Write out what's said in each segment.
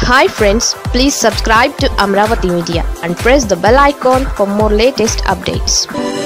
hi friends please subscribe to Amaravati media and press the bell icon for more latest updates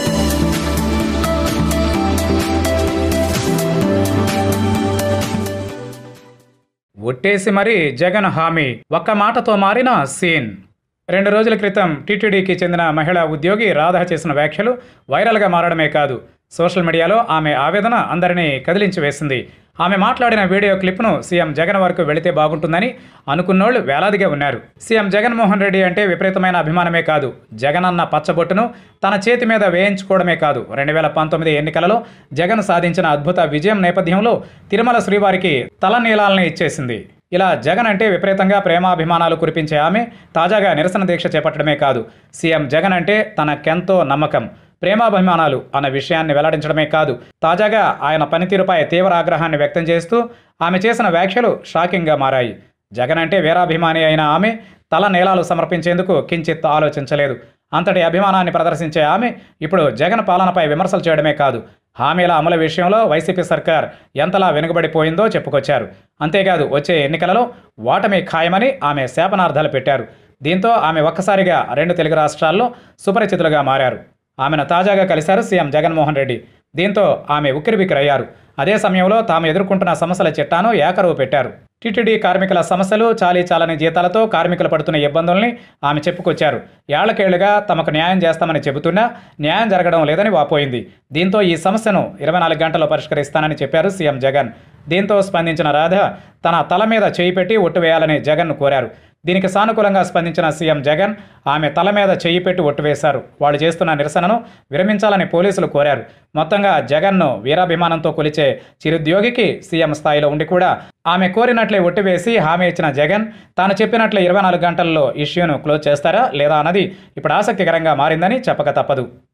ఒట్టేసి మరీ జగన్ హామీ ఒక్క మాటతో మారిన సీన్ రెండు రోజుల క్రితం టీటీడీకి చెందిన మహిళా ఉద్యోగి రాధ చేసిన వ్యాఖ్యలు వైరల్గా మారడమే కాదు సోషల్ మీడియాలో ఆమె ఆవేదన అందరినీ కదిలించి వేసింది ఆమె మాట్లాడిన వీడియో క్లిప్ను సీఎం జగన్ వరకు వెళితే బాగుంటుందని అనుకున్నోళ్లు వేలాదిగా ఉన్నారు సీఎం జగన్మోహన్ రెడ్డి అంటే విపరీతమైన అభిమానమే కాదు జగన్ అన్న పచ్చబొట్టును తన చేతి మీద వేయించుకోవడమే కాదు రెండు వేల పంతొమ్మిది ఎన్నికలలో జగన్ సాధించిన అద్భుత విజయం నేపథ్యంలో తిరుమల శ్రీవారికి తలనీలాలని ఇచ్చేసింది ఇలా జగన్ అంటే విపరీతంగా ప్రేమాభిమానాలు కురిపించే ఆమె తాజాగా నిరసన దీక్ష చేపట్టడమే కాదు సీఎం జగన్ అంటే తనకెంతో నమ్మకం ప్రేమాభిమానాలు అన్న విషయాన్ని వెల్లడించడమే కాదు తాజాగా ఆయన పనితీరుపై తీవ్ర ఆగ్రహాన్ని వ్యక్తం చేస్తూ ఆమె చేసిన వ్యాఖ్యలు షాకింగ్గా మారాయి జగన్ అంటే వీరాభిమాని అయిన ఆమె తల నీలాలు సమర్పించేందుకు కించిత్ ఆలోచించలేదు అంతటి అభిమానాన్ని ప్రదర్శించే ఆమె ఇప్పుడు జగన్ పాలనపై విమర్శలు చేయడమే కాదు హామీల అమలు విషయంలో వైసీపీ సర్కార్ ఎంతలా వెనుకబడిపోయిందో చెప్పుకొచ్చారు అంతేకాదు వచ్చే ఎన్నికలలో ఓటమి ఖాయమని ఆమె శాపనార్థాలు పెట్టారు దీంతో ఆమె ఒక్కసారిగా రెండు తెలుగు రాష్ట్రాల్లో సుపరిచితులుగా మారారు ఆమెను తాజాగా కలిశారు సీఎం జగన్మోహన్ రెడ్డి దీంతో ఆమె ఉక్కిరిబిక్కిరయ్యారు అదే సమయంలో తాము ఎదుర్కొంటున్న సమస్యల చిట్టాను ఏకరువు పెట్టారు టీటీడీ కార్మికుల సమస్యలు చాలీ చాలని జీతాలతో కార్మికులు పడుతున్న ఇబ్బందుల్ని ఆమె చెప్పుకొచ్చారు ఏళ్లకేళ్లుగా తమకు న్యాయం చేస్తామని చెబుతున్నా న్యాయం జరగడం లేదని వాపోయింది దీంతో ఈ సమస్యను ఇరవై నాలుగు గంటల్లో పరిష్కరిస్తానని చెప్పారు సీఎం జగన్ దీంతో స్పందించిన రాధ తన తల మీద చేయి పెట్టి ఒట్టు వేయాలని జగన్ను కోరారు దీనికి సానుకూలంగా స్పందించిన సీఎం జగన్ ఆమె తల మీద చెయ్యి పెట్టి ఒట్టు వేశారు వాళ్ళు చేస్తున్న నిరసనను విరమించాలని పోలీసులు కోరారు మొత్తంగా జగన్ను వీరాభిమానంతో కొలిచే చిరుద్యోగికి సీఎం స్థాయిలో ఉండి కూడా ఆమె కోరినట్లే ఒట్టు వేసి హామీ ఇచ్చిన జగన్ తాను చెప్పినట్లే ఇరవై నాలుగు గంటల్లో ఇష్యూను క్లోజ్ చేస్తారా లేదా అన్నది ఇప్పుడు ఆసక్తికరంగా మారిందని చెప్పక తప్పదు